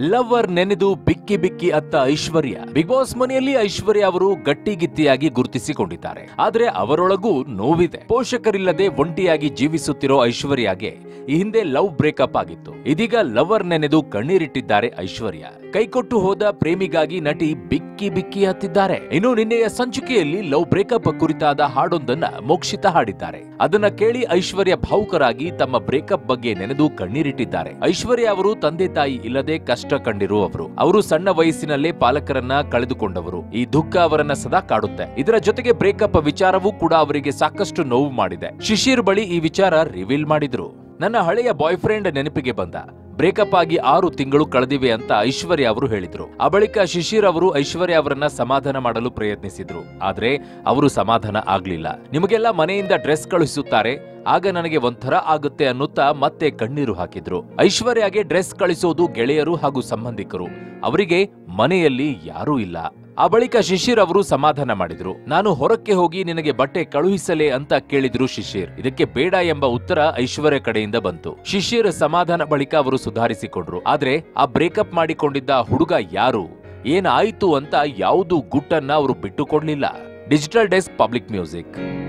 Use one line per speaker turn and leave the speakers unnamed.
lover ನೆನೆದು ಬಿಕ್ಕಿ ಬಿಕ್ಕಿ ಅತ್ತ ಐಶ್ವರ್ಯ ಬಿಗ್ ಬಾಸ್ ಮನೆಯಲ್ಲಿ ಐಶ್ವರ್ಯ ಅವರು ಗಟ್ಟಿಗಿತ್ತಿಯಾಗಿ ಗುರುತಿಸಿಕೊಂಡಿದ್ದಾರೆ ಆದ್ರೆ ಅವರೊಳಗೂ ನೋವಿದೆ ಪೋಷಕರಿಲ್ಲದೆ ಒಂಟಿಯಾಗಿ ಜೀವಿಸುತ್ತಿರೋ ಐಶ್ವರ್ಯಗೆ ಈ ಹಿಂದೆ ಲವ್ ಬ್ರೇಕಪ್ ಆಗಿತ್ತು ಇದೀಗ ಲವರ್ ನೆನೆದು ಕಣ್ಣೀರಿಟ್ಟಿದ್ದಾರೆ ಐಶ್ವರ್ಯ ಕೈಕೊಟ್ಟು ಹೋದ ಪ್ರೇಮಿಗಾಗಿ ನಟಿ ಬಿಕ್ಕಿ ಬಿಕ್ಕಿ ಹತ್ತಿದ್ದಾರೆ ಇನ್ನು ನಿನ್ನೆಯ ಸಂಚಿಕೆಯಲ್ಲಿ ಲವ್ ಬ್ರೇಕಪ್ ಕುರಿತಾದ ಹಾಡೊಂದನ್ನ ಮೋಕ್ಷಿತ ಹಾಡಿದ್ದಾರೆ ಅದನ್ನ ಕೇಳಿ ಐಶ್ವರ್ಯ ಭಾವುಕರಾಗಿ ತಮ್ಮ ಬ್ರೇಕಪ್ ಬಗ್ಗೆ ನೆನೆದು ಕಣ್ಣೀರಿಟ್ಟಿದ್ದಾರೆ ಐಶ್ವರ್ಯ ಅವರು ತಂದೆ ತಾಯಿ ಇಲ್ಲದೆ ಕಷ್ಟ ಕಂಡಿರುವವರು ಅವರು ಸಣ್ಣ ವಯಸ್ಸಿನಲ್ಲೇ ಪಾಲಕರನ್ನ ಕಳೆದುಕೊಂಡವರು ಈ ದುಃಖ ಅವರನ್ನ ಸದಾ ಕಾಡುತ್ತೆ ಇದರ ಜೊತೆಗೆ ಬ್ರೇಕಪ್ ವಿಚಾರವೂ ಕೂಡ ಅವರಿಗೆ ಸಾಕಷ್ಟು ನೋವು ಮಾಡಿದೆ ಶಿಶಿರ್ ಬಳಿ ಈ ವಿಚಾರ ರಿವೀಲ್ ಮಾಡಿದ್ರು ನನ್ನ ಹಳೆಯ ಬಾಯ್ ಫ್ರೆಂಡ್ ನೆನಪಿಗೆ ಬಂದ ಬ್ರೇಕಪ್ ಆಗಿ ಆರು ತಿಂಗಳು ಕಳೆದಿವೆ ಅಂತ ಐಶ್ವರ್ಯ ಅವರು ಹೇಳಿದ್ರು ಆ ಬಳಿಕ ಶಿಶಿರ್ ಅವರು ಐಶ್ವರ್ಯ ಅವರನ್ನ ಸಮಾಧಾನ ಮಾಡಲು ಪ್ರಯತ್ನಿಸಿದ್ರು ಆದ್ರೆ ಅವರು ಸಮಾಧಾನ ಆಗ್ಲಿಲ್ಲ ನಿಮಗೆಲ್ಲ ಮನೆಯಿಂದ ಡ್ರೆಸ್ ಕಳುಹಿಸುತ್ತಾರೆ ಆಗ ನನಗೆ ಒಂಥರ ಆಗುತ್ತೆ ಅನ್ನುತ್ತಾ ಮತ್ತೆ ಕಣ್ಣೀರು ಹಾಕಿದ್ರು ಐಶ್ವರ್ಯಗೆ ಡ್ರೆಸ್ ಕಳಿಸೋದು ಗೆಳೆಯರು ಹಾಗೂ ಸಂಬಂಧಿಕರು ಅವರಿಗೆ ಮನೆಯಲ್ಲಿ ಯಾರೂ ಇಲ್ಲ ಆ ಬಳಿಕ ಶಿಶಿರ್ ಅವರು ಸಮಾಧಾನ ಮಾಡಿದ್ರು ನಾನು ಹೊರಕ್ಕೆ ಹೋಗಿ ನಿನಗೆ ಬಟ್ಟೆ ಕಳುಹಿಸಲೇ ಅಂತ ಕೇಳಿದ್ರು ಶಿಶಿರ್ ಇದಕ್ಕೆ ಬೇಡ ಎಂಬ ಉತ್ತರ ಐಶ್ವರ್ಯ ಕಡೆಯಿಂದ ಬಂತು ಶಿಶಿರ್ ಸಮಾಧಾನ ಬಳಿಕ ಅವರು ಸುಧಾರಿಸಿಕೊಂಡ್ರು ಆದ್ರೆ ಆ ಬ್ರೇಕಪ್ ಮಾಡಿಕೊಂಡಿದ್ದ ಹುಡುಗ ಯಾರು ಏನಾಯ್ತು ಅಂತ ಯಾವುದು ಗುಟ್ಟನ್ನ ಅವರು ಬಿಟ್ಟುಕೊಡ್ಲಿಲ್ಲ ಡಿಜಿಟಲ್ ಡೆಸ್ಕ್ ಪಬ್ಲಿಕ್ ಮ್ಯೂಸಿಕ್